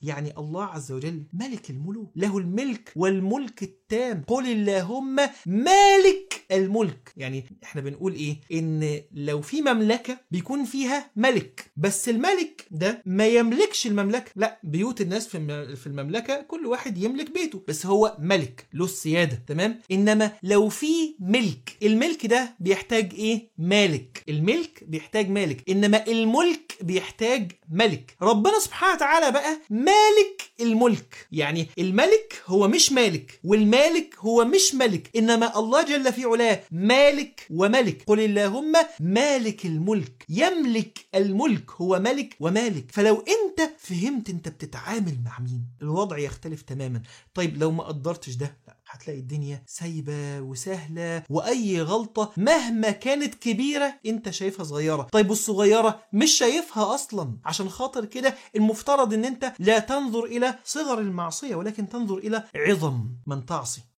يعني الله عز وجل ملك الملوك له الملك والملك التام قل اللهم مالك الملك يعني احنا بنقول ايه ان لو في مملكة بيكون فيها ملك بس الملك ده ما يملكش المملكة لا بيوت الناس في الم- في المملكة كل واحد يملك بيته بس هو ملك له السيادة تمام انما لو في ملك الملك ده بيحتاج ايه مالك الملك بيحتاج مالك انما الملك بيحتاج ملك ربنا سبحانه وتعالى بقى مالك الملك يعني الملك هو مش مالك والمالك هو مش ملك انما الله جل في علاه مالك وملك قل اللهم مالك الملك يملك الملك هو ملك ومالك فلو انت فهمت انت بتتعامل مع مين الوضع يختلف تماما طيب لو ما قدرتش ده لا هتلاقي الدنيا سايبة وسهلة وأي غلطة مهما كانت كبيرة أنت شايفها صغيرة طيب والصغيرة مش شايفها أصلا عشان خاطر كده المفترض أن أنت لا تنظر إلى صغر المعصية ولكن تنظر إلى عظم من تعصي